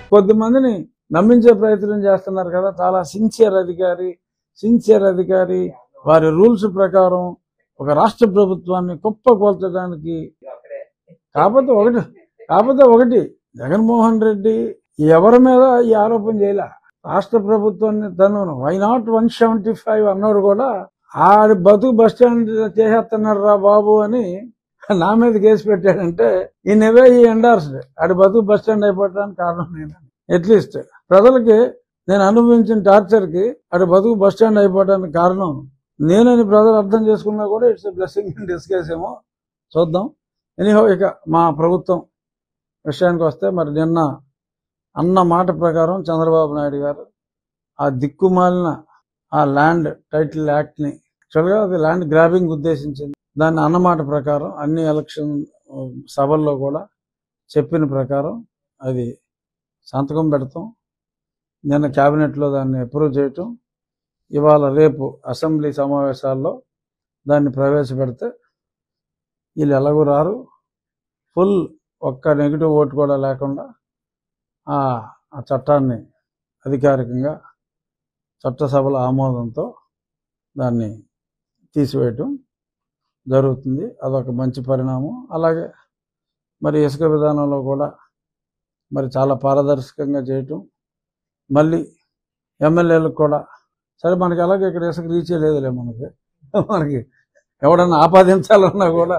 కొద్ది మందిని నమ్మించే ప్రయత్నం చేస్తున్నారు కదా చాలా సిన్సియర్ అధికారి సిన్సియర్ అధికారి వారి రూల్స్ ప్రకారం ఒక రాష్ట్ర ప్రభుత్వాన్ని కుప్ప కోల్చడానికి కాకపోతే ఒకటి కాకపోతే ఒకటి జగన్మోహన్ రెడ్డి ఎవరి మీద ఈ ఆరోపణ చేయలే రాష్ట్ర ప్రభుత్వాన్ని తను why not one seventy five అన్నాడు కూడా ఆడి బతుకు బస్ స్టాండ్ చేసేస్తున్నాడు రా బాబు అని నా మీద కేసు పెట్టాడంటే ఈ నెవే ఈ ఎండార్స్డ్ ఆడి బతుకు బస్ స్టాండ్ అయిపోవడానికి కారణం నేను అట్లీస్ట్ ప్రజలకి నేను అనుభవించిన టార్చర్ కి ఆడి బతుకు బస్ స్టాండ్ అయిపోవడానికి కారణం నేనని ప్రజలు అర్థం చేసుకున్నా కూడా ఇట్స్ బ్లెస్సింగ్ ఇన్ డిస్కేస్ ఏమో చూద్దాం ఎనీహో ఇక మా ప్రభుత్వం విషయానికి వస్తే మరి నిన్న అన్న మాట ప్రకారం చంద్రబాబు నాయుడు గారు ఆ దిక్కుమాలిన ఆ ల్యాండ్ టైటిల్ యాక్ట్ ని యాక్చువల్గా అది ల్యాండ్ గ్రాబింగ్ ఉద్దేశించింది దాన్ని అన్నమాట ప్రకారం అన్ని ఎలక్షన్ ఆ, సభల్లో కూడా చెప్పిన ప్రకారం అది సంతకం పెడతాం నిన్న క్యాబినెట్లో దాన్ని అప్రూవ్ చేయటం ఇవాళ రేపు అసెంబ్లీ సమావేశాల్లో దాన్ని ప్రవేశపెడితే వీళ్ళు ఎలాగూ రారు ఫుల్ ఒక్క నెగిటివ్ ఓటు కూడా లేకుండా ఆ ఆ చట్టాన్ని అధికారికంగా చట్టసభల ఆమోదంతో దాన్ని తీసివేయటం జరుగుతుంది అదొక మంచి పరిణామం అలాగే మరి ఇసుక విధానంలో కూడా మరి చాలా పారదర్శకంగా చేయటం మళ్ళీ ఎమ్మెల్యేలకు కూడా సరే మనకి అలాగే ఇక్కడ ఇసుక రీచే లేదులే మనకి మనకి ఎవడన్నా ఆపాదించాలన్నా కూడా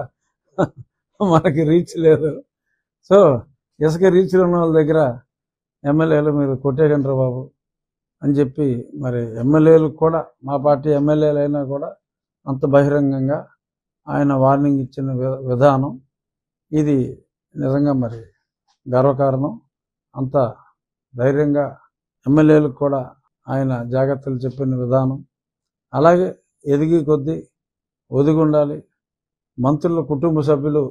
మనకి రీచ్ లేదు సో ఇసుక రీచ్ ఉన్న వాళ్ళ దగ్గర ఎమ్మెల్యేలు మీరు కొట్టేకంటారు బాబు అని చెప్పి మరి ఎమ్మెల్యేలకు కూడా మా పార్టీ ఎమ్మెల్యేలు అయినా కూడా అంత బహిరంగంగా ఆయన వార్నింగ్ ఇచ్చిన వి- విధానం ఇది నిజంగా మరి గర్వకారణం అంత ధైర్యంగా ఎమ్మెల్యేలకు కూడా ఆయన జాగ్రత్తలు చెప్పిన విధానం అలాగే ఎదిగి కొద్దీ ఒదిగి ఉండాలి మంత్రుల కుటుంబ సభ్యులు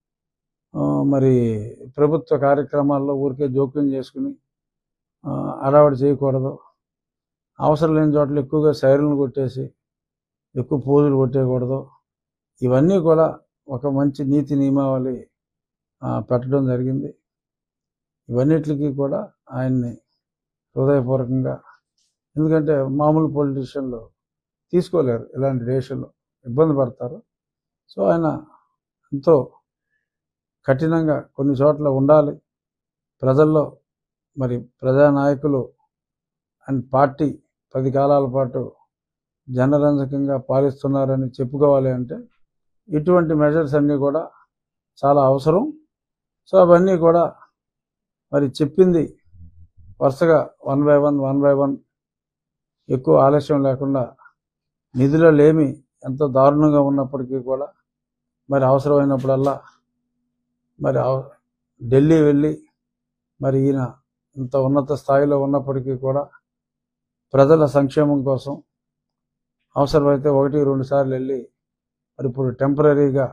ఆ, మరి ప్రభుత్వ కార్యక్రమాల్లో ఊరికే జోక్యం చేసుకుని ఆ, అడావిడి చేయకూడదు అవసరం లేని చోట్ల ఎక్కువగా సైరన్లు కొట్టేసి ఎక్కువ పోజులు కొట్టేయకూడదు ఇవన్నీ కూడా ఒక మంచి నీతి నియమావళి ఆ, పెట్టడం జరిగింది ఇవన్నిటికీ కూడా ఆయన్ని హృదయపూర్వకంగా ఎందుకంటే మామూలు పొలిటీషియన్లు తీసుకోలేరు ఇలాంటి డేషన్లు ఇబ్బంది పడతారు సో ఆయన ఎంతో కఠినంగా కొన్ని చోట్ల ఉండాలి ప్రజల్లో మరి ప్రజానాయకులు అండ్ పార్టీ పది కాలాల పాటు జనరంజకంగా పాలిస్తున్నారని చెప్పుకోవాలి అంటే ఇటువంటి మెజర్స్ అన్నీ కూడా చాలా అవసరం సో అవన్నీ కూడా మరి చెప్పింది వరుసగా one by one one by one ఎక్కువ ఆలస్యం లేకుండా నిధుల లేమి ఎంతో దారుణంగా ఉన్నప్పటికీ కూడా మరి అవసరమైనప్పుడల్లా మరి అవ- ఢిల్లీ వెళ్ళి మరి ఈయన ఇంత ఉన్నత స్థాయిలో ఉన్నప్పటికీ కూడా ప్రజల సంక్షేమం కోసం అవసరమైతే ఒకటి రెండు సార్లు వెళ్ళి మరి ఇప్పుడు టెంపరీగా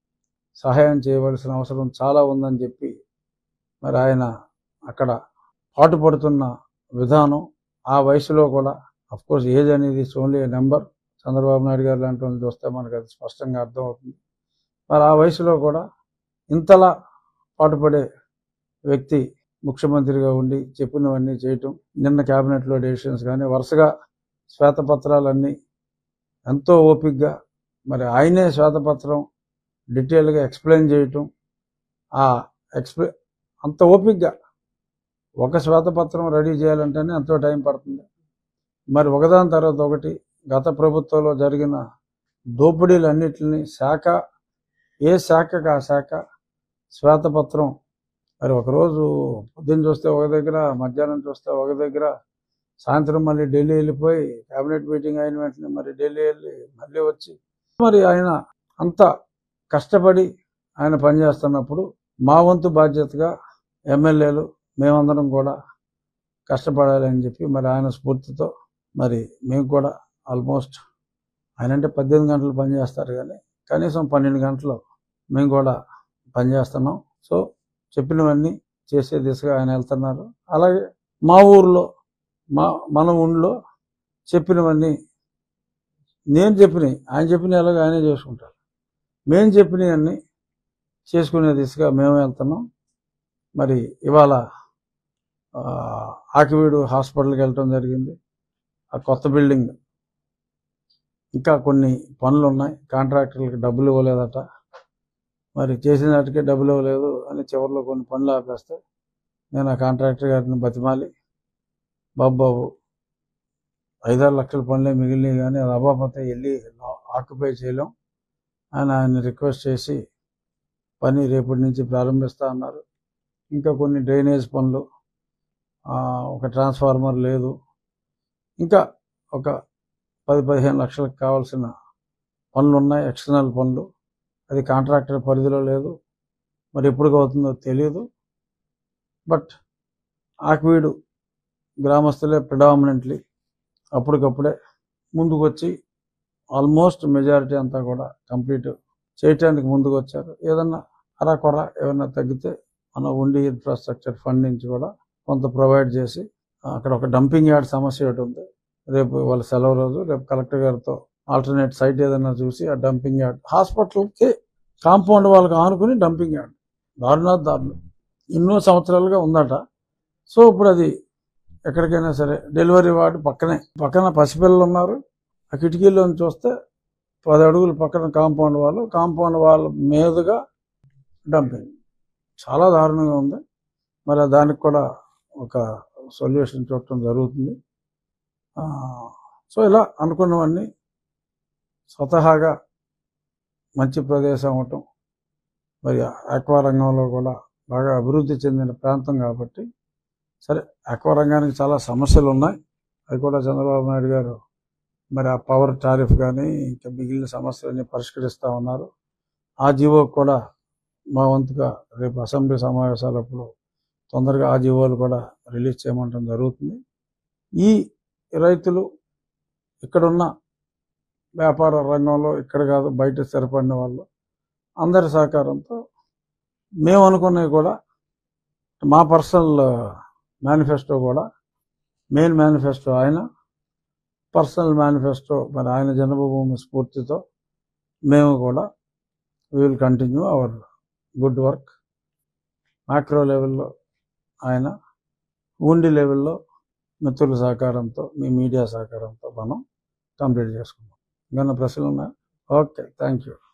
సహాయం చేయవలసిన అవసరం చాలా ఉందని చెప్పి మరి ఆయన అక్కడ పాటుపడుతున్న విధానం ఆ వయసులో కూడా కోర్స్ ఏజ్ అనేది ఓన్లీ నెంబర్ చంద్రబాబు నాయుడు గారు లాంటి వాళ్ళని చూస్తే మనకు అది స్పష్టంగా అర్థమవుతుంది మరి ఆ వయసులో కూడా ఇంతలా పాటుపడే వ్యక్తి ముఖ్యమంత్రిగా ఉండి చెప్పినవన్నీ చేయటం నిన్న క్యాబినెట్లో డెసిషన్స్ కానీ వరుసగా శ్వేతపత్రాలన్నీ ఎంతో ఓపికగా మరి ఆయనే శ్వేతపత్రం డీటెయిల్గా ఎక్స్ప్లెయిన్ చేయటం ఆ ఎక్స్ప్లె అంత ఓపికగా ఒక శ్వేతపత్రం రెడీ చేయాలంటేనే ఎంతో టైం పడుతుంది మరి ఒకదాని తర్వాత ఒకటి గత ప్రభుత్వంలో జరిగిన దోపిడీలన్నిటిని శాఖ ఏ శాఖకు ఆ శాఖ శ్వేతపత్రం మరి ఒకరోజు పొద్దున్న చూస్తే ఒక దగ్గర మధ్యాహ్నం చూస్తే ఒక దగ్గర సాయంత్రం మళ్ళీ ఢిల్లీ వెళ్ళిపోయి కేబినెట్ మీటింగ్ అయిన వెంటనే మరి ఢిల్లీ వెళ్ళి మళ్ళీ వచ్చి మరి ఆయన అంత కష్టపడి ఆయన పనిచేస్తున్నప్పుడు మా వంతు బాధ్యతగా ఎమ్మెల్యేలు మేమందరం కూడా కష్టపడాలి అని చెప్పి మరి ఆయన స్ఫూర్తితో మరి మేము కూడా ఆల్మోస్ట్ ఆయన అంటే పద్దెనిమిది గంటలు పనిచేస్తారు కానీ కనీసం పన్నెండు గంటలు మేము కూడా పనిచేస్తున్నాం సో చెప్పినవన్నీ చేసే దిశగా ఆయన వెళ్తున్నారు అలాగే మా ఊర్లో మా మన ఊళ్ళో చెప్పినవన్నీ నేను చెప్పినవి ఆయన చెప్పిన ఎలాగో ఆయనే చేసుకుంటారు మేము చెప్పినవన్నీ చేసుకునే దిశగా మేము వెళ్తున్నాం మరి ఇవాళ ఆ, ఆకివీడు హాస్పిటల్కి వెళ్ళటం జరిగింది ఆ కొత్త బిల్డింగ్ ఇంకా కొన్ని పనులు ఉన్నాయి కాంట్రాక్టర్లకు డబ్బులు ఇవ్వలేదట మరి చేసిన వాటికే డబ్బులు ఇవ్వలేదు అని చివరిలో కొన్ని పనులు ఆపేస్తే నేను ఆ కాంట్రాక్టర్ గారిని బతిమాలి బాబు బాబు ఐదారు లక్షల పనులే మిగిలినాయి కానీ అది అవ్వకపోతే వెళ్ళి ఆక్యుపై చేయలేం అని ఆయన రిక్వెస్ట్ చేసి పని రేపటి నుంచి ప్రారంభిస్తా అన్నారు ఇంకా కొన్ని డ్రైనేజ్ పనులు ఆ, ఒక ట్రాన్స్ఫార్మర్ లేదు ఇంకా ఒక పది పదిహేను లక్షలకు కావాల్సిన పనులు ఉన్నాయి ఎక్స్టర్నల్ పనులు అది కాంట్రాక్టర్ పరిధిలో లేదు మరి ఎప్పుడు అవుతుందో తెలియదు బట్ ఆక్వీడు గ్రామస్తులే ప్రిడామినెంట్లీ అప్పటికప్పుడే ముందుకు వచ్చి ఆల్మోస్ట్ మెజారిటీ అంతా కూడా కంప్లీట్ చేయటానికి ముందుకు వచ్చారు ఏదన్నా అరాకొర ఏదన్నా తగ్గితే మన ఉండి ఇన్ఫ్రాస్ట్రక్చర్ ఫండ్ నుంచి కూడా కొంత ప్రొవైడ్ చేసి అక్కడ ఒక డంపింగ్ యార్డ్ సమస్య ఒకటి ఉంది రేపు వాళ్ళ సెలవు రోజు రేపు కలెక్టర్ గారితో ఆల్టర్నేట్ సైట్ ఏదైనా చూసి ఆ డంపింగ్ యార్డ్ హాస్పిటల్కి కాంపౌండ్ వాళ్ళకి ఆనుకుని డంపింగ్ యార్డ్ దారుణాత్ దారుణం ఎన్నో సంవత్సరాలుగా ఉందట సో ఇప్పుడు అది ఎక్కడికైనా సరే డెలివరీ వార్డు పక్కనే పక్కన పసిపిల్లలు ఉన్నారు ఆ కిటికీలో చూస్తే పది అడుగుల పక్కన కాంపౌండ్ వాళ్ళు కాంపౌండ్ వాళ్ళ మీదుగా డంపింగ్ చాలా దారుణంగా ఉంది మరి దానికి కూడా ఒక సొల్యూషన్ చూడటం జరుగుతుంది ఆ, సో ఇలా అనుకున్నవన్నీ స్వతహాగా మంచి ప్రదేశం అవటం మరి ఆక్వా రంగంలో కూడా బాగా అభివృద్ధి చెందిన ప్రాంతం కాబట్టి సరే ఆక్వా రంగానికి చాలా సమస్యలు ఉన్నాయి అవి కూడా చంద్రబాబు నాయుడు గారు మరి ఆ పవర్ టారిఫ్ కానీ ఇంకా మిగిలిన సమస్యలన్నీ పరిష్కరిస్తూ ఉన్నారు ఆ జీవో కూడా మా వంతుగా రేపు అసెంబ్లీ సమావేశాలప్పుడు తొందరగా ఆ జీవోలు కూడా రిలీజ్ చేయమంటం జరుగుతుంది ఈ రైతులు ఇక్కడున్న వ్యాపార రంగంలో ఇక్కడ కాదు బయట స్థిరపడిన వాళ్ళు అందరి సహకారంతో మేము అనుకున్నవి కూడా మా పర్సనల్ మేనిఫెస్టో కూడా మెయిన్ మేనిఫెస్టో ఆయన పర్సనల్ మేనిఫెస్టో మరి ఆయన జన్మభూమి స్ఫూర్తితో మేము కూడా will continue our good work macro లెవెల్లో ఆయన ఉండి లెవెల్లో మిత్రుల సహకారంతో మీ మీడియా సహకారంతో మనం కంప్లీట్ చేసుకుందాం ఏమైనా ప్రశ్నలు ఉన్నాయా ఓకే థ్యాంక్ యూ